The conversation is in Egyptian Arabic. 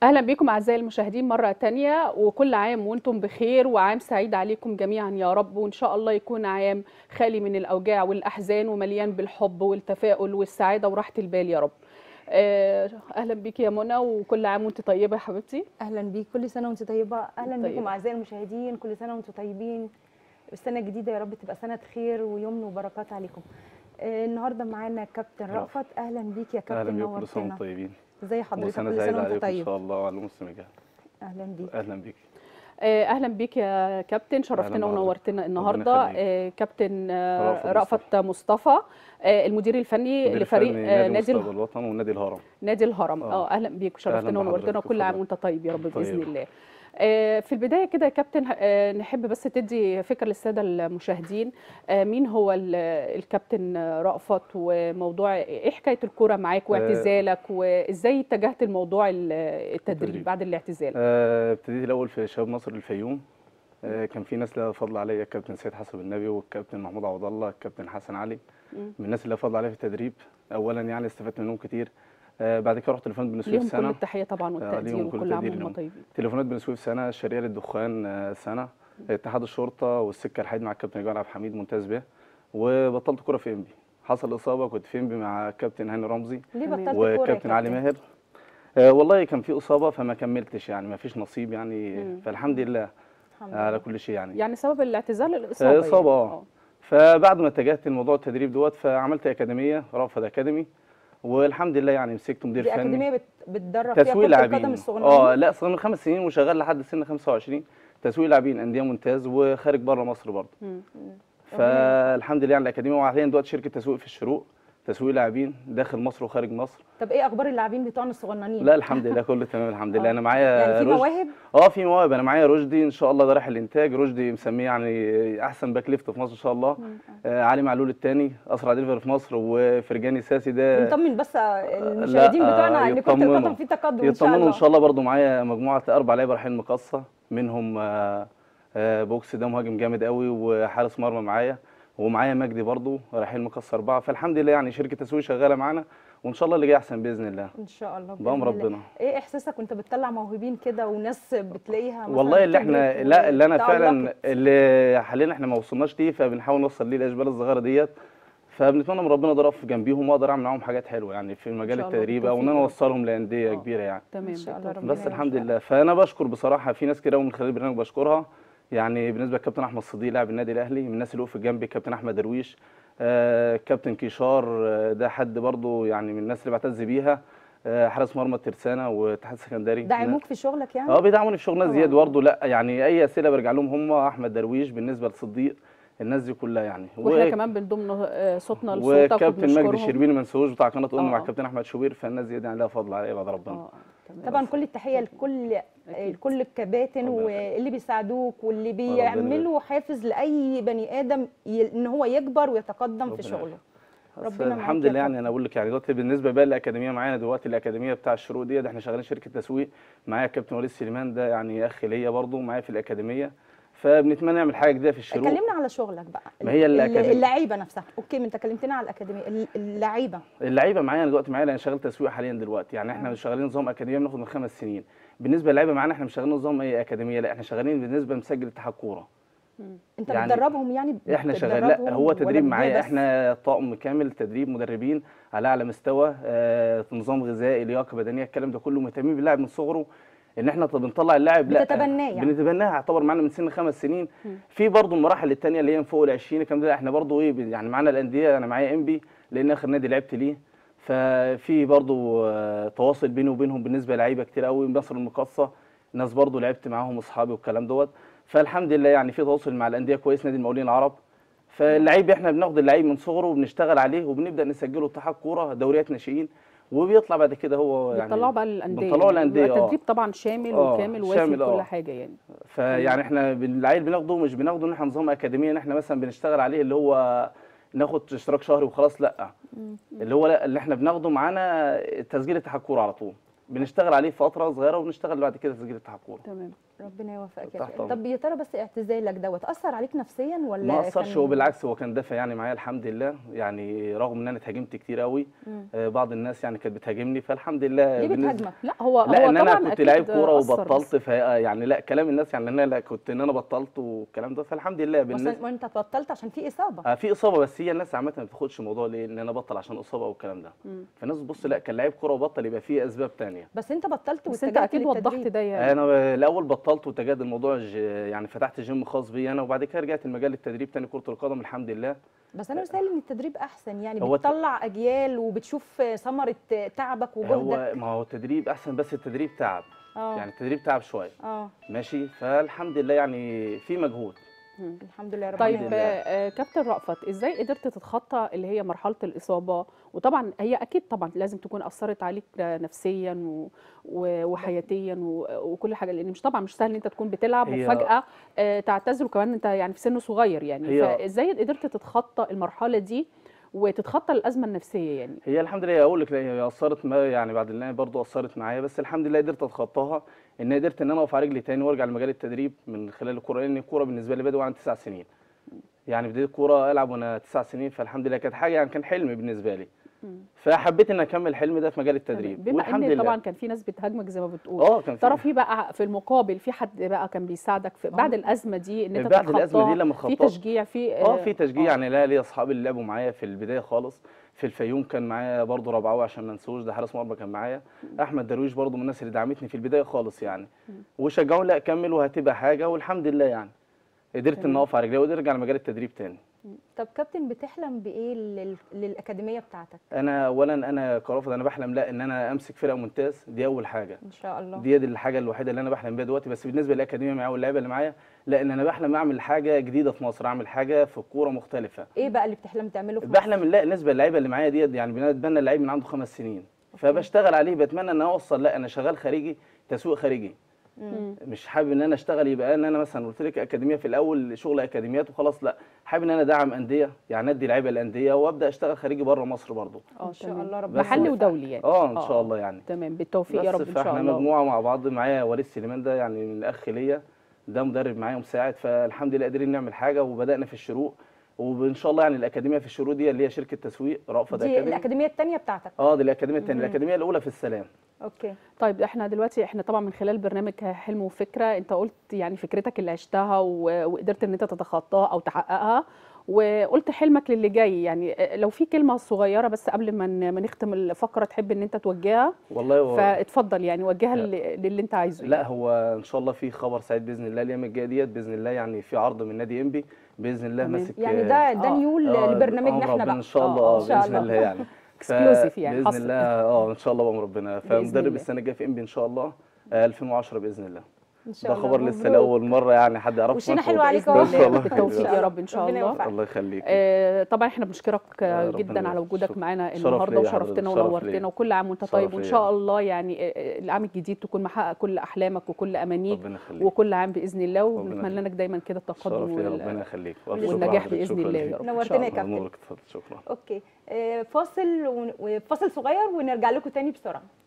اهلا بكم اعزائي المشاهدين مره تانية وكل عام وانتم بخير وعام سعيد عليكم جميعا يا رب وان شاء الله يكون عام خالي من الاوجاع والاحزان ومليان بالحب والتفاؤل والسعاده وراحه البال يا رب آه، اهلا بيك يا منى وكل عام وانت طيبه يا حبيبتي اهلا بيك كل سنه وانتم طيبه اهلا طيبة. بكم اعزائي المشاهدين كل سنه وانتم طيبين السنه الجديده يا رب تبقى سنه خير ويمن وبركات عليكم آه، النهارده معانا كابتن رأفت. رأفت اهلا بيك يا اهلا كابتن بيكم كل سنه نورتنا وانتم طيبين ازي حضرتك وسنه كل سعيده سنه وانت عليكم ان طيب شاء الله وعلى المسلمين اهلا بيك اهلا بيك آه، اهلا بيك يا كابتن شرفتنا أهلاً بحضرتك. ونورتنا ربنا النهارده يخليك. آه، كابتن آه، رأفت رأفت مصطفى آه، المدير الفني مدير لفريق فني آه، نادي نادي مستقبل الوطن ونادي الهرم نادي الهرم آه. اه اهلا بيك شرفتنا أهلاً ونورتنا بحضرتك، كل عام اتفضل. وانت طيب يا رب باذن طيب. الله آه، في البدايه كده يا كابتن آه، نحب بس تدي فكره للساده المشاهدين آه، مين هو ال- الكابتن رأفت وموضوع ايه حكايه الكوره معاك واعتزالك وازاي اتجهت لموضوع ال- التدريب التدريب. بعد الاعتزال آه، ابتديت الاول في شباب مصر الفيوم آه، كان في ناس لها فضل عليا الكابتن سيد حسب النبي والكابتن محمود عوض الله الكابتن حسن علي مم. من الناس اللي لها فضل عليا في التدريب اولا يعني استفدت منهم كتير آه، بعد كده رحت تليفونات بن سويف ليهم كل سنه التحيه طبعا ليهم والتقدير كل وكل عام التقدير وهم لهم. طيبين تليفونات بن سويف سنه الشرقيه للدخان آه، سنه اتحاد الشرطه والسكه الحديد مع الكابتن جمال عبد الحميد ممتاز به وبطلت كوره في انبي حصل اصابه كنت في انبي مع الكابتن هاني رمزي ليه تمام. بطلت كوره يا وكابتن علي كابتن؟ ماهر آه والله كان في اصابه فما كملتش يعني ما فيش نصيب يعني مم. فالحمد لله الحمد على لله كل شيء يعني, يعني سبب الاعتزال الاصابه إصابة، يعني. آه. فبعد ما اتجهت لموضوع التدريب دوت فعملت اكاديميه رافض اكاديمي والحمد لله يعني مسكت مدير دي فني اكاديميه بت- بتدرب فيها تسويق كره القدم لاعبين الصغننين اه لا صغير من خمس سنين وشغال لحد سن 25 تسويق لاعبين انديه ممتاز وخارج بره مصر برضه مم. فالحمد لله على الاكاديميه وحاليا دلوقتي شركه تسويق في الشروق تسويق لاعبين داخل مصر وخارج مصر طب ايه اخبار اللاعبين بتوعنا الصغننين لا الحمد لله كله تمام الحمد لله آه. انا معايا يعني في رشدي. مواهب اه في مواهب انا معايا رشدي ان شاء الله ده رايح الانتاج رشدي مسميه يعني احسن باك ليفت في مصر ان شاء الله آه علي معلول الثاني اسرع ديليفر في مصر وفرجاني ساسي ده نطمن بس المشاهدين لا، بتوعنا آه، ان كره يطمنوا. القدم في تقدم ان شاء يطمنوا الله ان شاء الله برضو معايا مجموعه اربع لعيبه رايحين مقصه منهم آه، آه، بوكس ده مهاجم جامد قوي وحارس مرمى معايا ومعايا مجدي برضو رايحين مقص اربعه فالحمد لله يعني شركه تسويق شغاله معانا وان شاء الله اللي جاي احسن باذن الله ان شاء الله بإذن بامر الله. ربنا ايه احساسك وانت بتطلع موهوبين كده وناس بتلاقيها مثلا والله اللي احنا كبرت لا اللي انا فعلا وتألقت؟ اللي حاليا احنا ما وصلناش ليه فبنحاول نوصل ليه الاشبال الصغيره ديت فبنتمنى من ربنا ده اقف جنبيهم واقدر اعمل معاهم حاجات حلوه يعني في مجال شاء الله التدريب او ان بالتوفيق انا يا رب. اوصلهم لانديه آه. كبيره يعني تمام إن شاء الله بالتوفيق. ربنا بس يوفقك. الحمد لله فانا بشكر بصراحه في ناس كده من خلال البرنامج بشكرها يعني بالنسبه للكابتن احمد صديق لاعب النادي الاهلي من الناس اللي وقفت جنبي الكابتن احمد درويش آه كابتن كيشار آه ده حد برضو يعني من الناس اللي بعتز بيها آه حارس مرمى الترسانه واتحاد السكندري دعموك في شغلك يعني اه بيدعموني في شغلنا طبعاً. زياد برضه لا يعني اي اسئله برجع لهم هم احمد درويش بالنسبه لصديق الناس دي كلها يعني واحنا و- كمان بنضم آه، صوتنا لصوتك وكابتن مجدي وبنشكرهم. الشربيني ما نسووش بتاع قناه ام مع آه. الكابتن احمد شوبير فالناس دي يعني لها فضل عليا بعد ربنا اه تمام. طبعا كل التحيه لكل أكيد. كل الكباتن ربنا واللي بيساعدوك واللي ربنا بيعملوا حافز لاي بني ادم ي- ان هو يكبر ويتقدم في ربنا شغله بس ربنا معاك الحمد يا لله يعني كابتن. انا بقول لك يعني دلوقتي بالنسبه بقى للاكاديميه معانا دلوقتي الاكاديميه بتاع الشروق دي ده احنا شغالين شركه تسويق معايا الكابتن وليد سليمان ده يعني اخ ليا برضه معايا في الاكاديميه فبنتمنى نعمل حاجه جديده في الشروق كلمنا على شغلك بقى ما هي ال- الأكاديمية. اللعيبه نفسها اوكي ما انت كلمتنا على الاكاديميه ال- اللعيبه اللعيبه معايا انا دلوقتي معايا لان شغال تسويق حاليا دلوقتي يعني احنا شغالين نظام اكاديميه بناخد من خمس سنين بالنسبه للعيبه معانا احنا مش شغالين نظام اي اكاديميه لا احنا شغالين بالنسبه لمسجل اتحاد كوره انت يعني بتدربهم يعني احنا شغال بتدربهم لا هو ولا تدريب بتبيع معايا بس؟ احنا طاقم كامل تدريب مدربين على اعلى مستوى آه نظام غذائي لياقه بدنيه الكلام ده كله مهتمين باللاعب من صغره ان احنا طب بنطلع اللاعب لا بتتبناه يعني. بنتبناه يعتبر معانا من سن خمس سنين في برضه المراحل الثانيه اللي هي من فوق ال 20 الكلام ده احنا برضه ايه يعني معانا الانديه انا معايا انبي لان اخر نادي لعبت ليه ففي برضه آه، تواصل بيني وبينهم بالنسبه للعيبه كتير قوي مصر المقاصه ناس برضه لعبت معاهم اصحابي والكلام دوت فالحمد لله يعني في تواصل مع الانديه كويس نادي المقاولين العرب فاللعيب احنا بناخد اللعيب من صغره وبنشتغل عليه وبنبدا نسجله اتحاد كوره دوريات ناشئين وبيطلع بعد كده هو يعني بنطلعوا بقى للانديه بنطلعوا يعني الأندية، بيبقى آه. تدريب طبعا شامل آه، وكامل وافي شامل، كل آه. حاجه يعني فيعني احنا بن- العيل بناخده مش بناخده ان احنا نظام اكاديميه ان احنا مثلا بنشتغل عليه اللي هو ناخد اشتراك شهري وخلاص لا اللي هو لا اللي احنا بناخده معانا تسجيل اتحاد كوره على طول بنشتغل عليه فتره صغيره وبنشتغل بعد كده تسجيل اتحاد كوره تمام ربنا يوفقك يا تحت كابتن. أمرك. طب يا ترى بس اعتزالك دوت اثر عليك نفسيا ولا ما اثرش كان- هو بالعكس هو كان دافع يعني معايا الحمد لله يعني رغم ان انا اتهاجمت كتير قوي مم. آه، بعض الناس يعني كانت بتهاجمني فالحمد لله ليه بالنسبة- بتهاجمك لا هو لا هو ان انا طبعاً كنت أكيد لعيب كوره أثر، وبطلت بس- ف يعني لا كلام الناس يعني ان انا لا كنت ان انا بطلت والكلام ده فالحمد لله بس بالنسبه ما انت بطلت عشان في اصابه آه، في اصابه بس هي الناس عامه ما بتاخدش الموضوع ليه ان انا بطل عشان اصابه او الكلام ده مم. فالناس بتبص لا كان لعيب كوره وبطل يبقى فيه اسباب تانية بس انت بطلت بس انت واتجهت اكيد وضحت للتدريب. ده يعني انا الاول بطلت وتجاد الموضوع ج- يعني فتحت جيم خاص بي انا وبعد كده رجعت المجال التدريب تاني كره القدم الحمد لله بس انا مثال ان التدريب احسن يعني هو ت- بتطلع اجيال وبتشوف ثمره تعبك وجهدك هو ما هو التدريب احسن بس التدريب تعب اه يعني التدريب تعب شويه اه ماشي فالحمد لله يعني في مجهود مم. الحمد لله ربنا طيب الحمد يوفقك. لله. آه، كابتن رأفت ازاي قدرت تتخطى اللي هي مرحله الاصابه وطبعا هي اكيد طبعا لازم تكون اثرت عليك نفسيا و... و... وحياتيا و... وكل حاجه لان مش طبعا مش سهل ان انت تكون بتلعب هي- وفجاه آه، تعتزل وكمان انت يعني في سن صغير يعني هي- فازاي قدرت تتخطى المرحله دي وتتخطى الازمه النفسيه يعني هي الحمد لله اقول لك لا هي اثرت ما يعني بعد اللي برضه اثرت معايا بس الحمد لله قدرت اتخطاها ان قدرت ان انا اقف على رجلي تاني وارجع لمجال التدريب من خلال الكوره لان الكوره بالنسبه لي بدأ وانا تسع سنين يعني بديت كوره العب وانا تسع سنين فالحمد لله كانت حاجه يعني كان حلم بالنسبه لي مم. فحبيت ان اكمل الحلم ده في مجال التدريب بما والحمد ان لله طبعا كان في ناس بتهاجمك زي ما بتقول اه كان ترى في في بقى في المقابل في حد بقى كان بيساعدك في بعد الازمه دي ان انت بعد الازمه تتخطاها؟ دي لما في خطأت تشجيع في اه في تشجيع يعني لا ليا اصحابي اللي لعبوا معايا في البدايه خالص في الفيوم كان معايا برضه ربعاوي عشان ما ننسوش ده حارس مرمى كان معايا احمد درويش برضه من الناس اللي دعمتني في البدايه خالص يعني وشجعوني لا كمل وهتبقى حاجه والحمد لله يعني قدرت ان تمام. اقف على رجلي وقدرت ارجع لمجال التدريب تاني طب كابتن بتحلم بايه لل... للاكاديميه بتاعتك انا اولا انا كرافض انا بحلم لا ان انا امسك فرقه ممتاز دي اول حاجه ان شاء الله دي دي الحاجه الوحيده اللي انا بحلم بيها دلوقتي بس بالنسبه للاكاديميه معايا واللعيبه اللي معايا لا ان انا بحلم اعمل حاجه جديده في مصر اعمل حاجه في الكوره مختلفه ايه بقى اللي بتحلم تعمله في مصر؟ بحلم لا بالنسبه للعيبه اللي معايا ديت يعني بنتبنى اللعيب من عنده خمس سنين فبشتغل عليه بتمنى ان أنا اوصل لا انا شغال خارجي تسويق خارجي مم. مش حابب ان انا اشتغل يبقى ان انا مثلا قلت لك اكاديميه في الاول شغل اكاديميات وخلاص لا حابب ان انا ادعم انديه يعني ادي لعيبه الانديه وابدا اشتغل خارجي بره مصر برضو اه ان شاء تمام. الله ربنا محلي يوفقك. ودولي يعني اه ان شاء الله يعني تمام بالتوفيق يا بس رب ان شاء فاحنا الله مجموعه مع بعض معايا وليد سليمان ده يعني من اخ ليا ده مدرب معايا ومساعد فالحمد لله قادرين نعمل حاجه وبدانا في الشروق وان شاء الله يعني الاكاديميه في الشروق دي اللي هي شركه تسويق رأفت دي اكاديمي الاكاديميه الثانيه بتاعتك اه دي الاكاديميه الثانيه مم. الاكاديميه الاولى في السلام اوكي طيب احنا دلوقتي احنا طبعا من خلال برنامج حلم وفكره انت قلت يعني فكرتك اللي عشتها و- وقدرت ان انت تتخطاها او تحققها وقلت حلمك للي جاي يعني لو في كلمه صغيره بس قبل ما ن- ما نختم الفقره تحب ان انت توجهها والله هو فاتفضل يعني وجهها للي للي انت عايزه لا هو ان شاء الله في خبر سعيد باذن الله الايام الجايه ديت باذن الله يعني في عرض من نادي انبي باذن الله تمام. ماسك يعني ده ده آه. نيول آه، لبرنامجنا أمر احنا ربنا بقى ان شاء الله آه، اه إن شاء باذن الله يعني ف- Exclusive يعني، باذن حصر. الله اه ان شاء الله بامر ربنا فمدرب الله. السنه الجايه في انبي ان شاء الله آه، 2010 باذن الله ان شاء ده الله خبر لسه مبروك. لاول مره يعني حد يعرفه وشنا مصر. حلو عليك بإذن أهو. ان شاء الله بالتوفيق إن يا رب ان شاء ربنا الله يوفقك. الله يخليك آه، طبعا احنا بنشكرك آه، ربنا جدا على يبارك. وجودك شكرا. معانا شرف النهارده ليا حضرتك، وشرفتنا شرف ونورتنا ليا. وكل عام وانت شرف طيب وان ليا. شاء الله يعني آه، آه، العام الجديد تكون محقق كل احلامك وكل امانيك ربنا يخليك وكل عام باذن الله ربنا ونتمنى يخليك. لك دايما كده التقدم شرف ليا وال- ربنا يخليك وألف شكر والنجاح حضرتك. باذن شكرا الله ليك. يا رب ان نورتنا شاء يا الله كابتن. نورك اتفضل شكرا اوكي آه، فاصل ون- وفاصل صغير ونرجع لكم تاني بسرعه